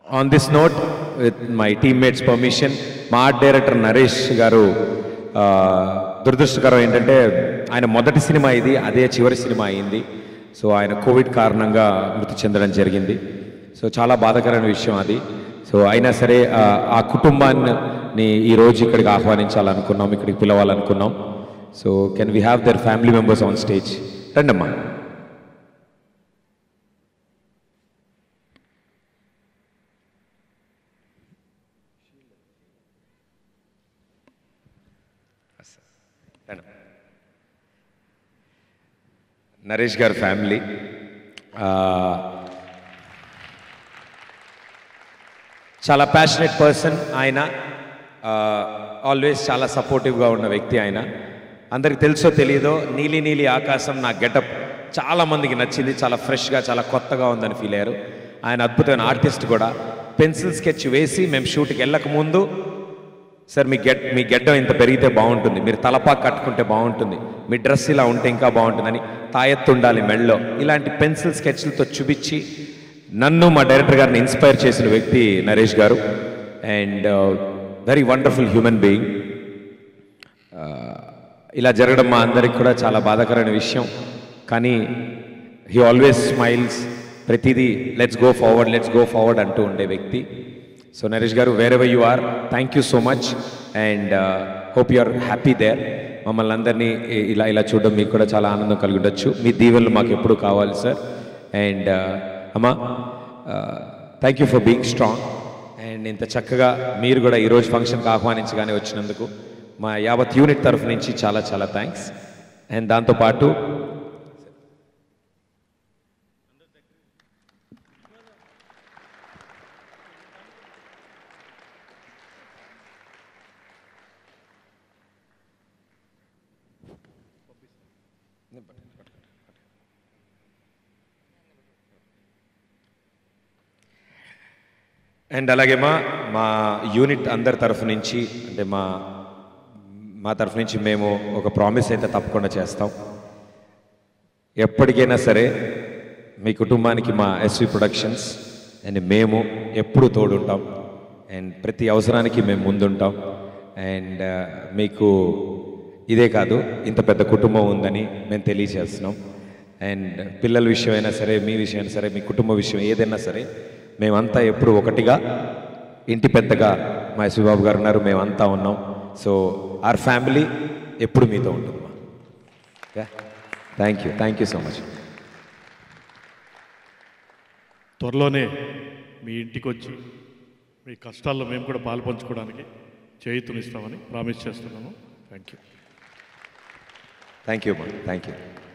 On this note with my teammates permission మా art director Naresh గారు ఆ, దురదృష్టకరం ఏంటంటే ఆయన మొదటి సినిమా ఇది అదే చివరి సినిమా అయింది సో ఆయన కోవిడ్ కారణంగా మృతి చెందడం జరిగింది సో చాలా బాధాకరమైన విషయం అది సో అయినా సరే ఆ, ఆ కుటుంబాన్ని ఈరోజు ఇక్కడికి ఆహ్వానించాలనుకున్నాం ఇక్కడికి పిలవాలనుకున్నాం so can we have their family members on stage రండమ్మా రండి. నరేష్ గారి ఫ్యామిలీ ఆ, చాలా ప్యాషనెట్ పర్సన్ ఆయన ఆల్వేస్ చాలా సపోర్టివ్గా ఉన్న వ్యక్తి ఆయన అందరికి తెలుసో తెలియదో నీలి నీలి ఆకాశం నా గెటప్ చాలా మందికి నచ్చింది చాలా ఫ్రెష్గా చాలా కొత్తగా ఉందని ఫీల్ అయ్యారు ఆయన అద్భుతమైన ఆర్టిస్ట్ కూడా పెన్సిల్ స్కెచ్ వేసి మేము షూట్కి వెళ్ళక ముందు సార్ మీ గెట్ మీ గెడ్డం ఇంత పెరిగితే బాగుంటుంది మీరు తలపాకు కట్టుకుంటే బాగుంటుంది మీ డ్రెస్ ఇలా ఉంటే ఇంకా బాగుంటుందని తాయెత్తు ఉండాలి మెళ్ళలో ఇలాంటి పెన్సిల్ స్కెచ్లతో చూపించి నన్ను మా డైరెక్టర్ గారిని ఇన్స్పైర్ చేసిన వ్యక్తి నరేష్ గారు and very wonderful human being ఇలా జరగడం మా అందరికి కూడా చాలా బాధాకరమైన విషయం కానీ హీ ఆల్వేస్ స్మైల్స్ ప్రతిదీ let's go forward let's go forward అంటూ ఉండే వ్యక్తి సో నరేష్ గారు where you are thank you so much and hope you are happy there మమ్మల్ని అందరినీ ఇ- ఇలా ఇలా చూడడం మీకు కూడా చాలా ఆనందం కలిగి ఉండొచ్చు మీ దీవెనలు మాకు ఎప్పుడు కావాలి సార్ అండ్ అమ్మా thank you for being strong and ఇంత చక్కగా మీరు కూడా ఈరోజు ఫంక్షన్కి ఆహ్వానించగానే వచ్చినందుకు మా యావత్ యూనిట్ తరఫు నుంచి చాలా చాలా థ్యాంక్స్ అండ్ దాంతోపాటు అండ్ అలాగే మా మా యూనిట్ అందరి తరఫు నుంచి అంటే మా మా తరఫు నుంచి మేము ఒక ప్రామిస్ అయితే తప్పకుండా చేస్తాం ఎప్పటికైనా సరే మీ కుటుంబానికి మా ఎస్వి ప్రొడక్షన్స్ అండ్ మేము ఎప్పుడు తోడుంటాం అండ్ ప్రతి అవసరానికి మేము ముందుంటాం అండ్ మీకు ఇదే కాదు ఇంత పెద్ద కుటుంబం ఉందని మేము తెలియజేస్తున్నాం అండ్ పిల్లల విషయమైనా సరే మీ విషయమైనా సరే మీ కుటుంబ విషయం ఏదైనా సరే మేమంతా ఎప్పుడు ఒకటిగా ఇంటి పెద్దగా మా శివబాబు గారు ఉన్నారు మేమంతా ఉన్నాం సో ఆర్ ఫ్యామిలీ ఎప్పుడు మీతో ఉంటుంది thank you thank you so much త్వరలోనే మీ ఇంటికి వచ్చి మీ కష్టాల్లో మేము కూడా పాలు పంచుకోవడానికి చేయుతునిస్తామని ప్రామిస్ చేస్తున్నాను థ్యాంక్ యూ థ్యాంక్ యూ మా థ్యాంక్ యూ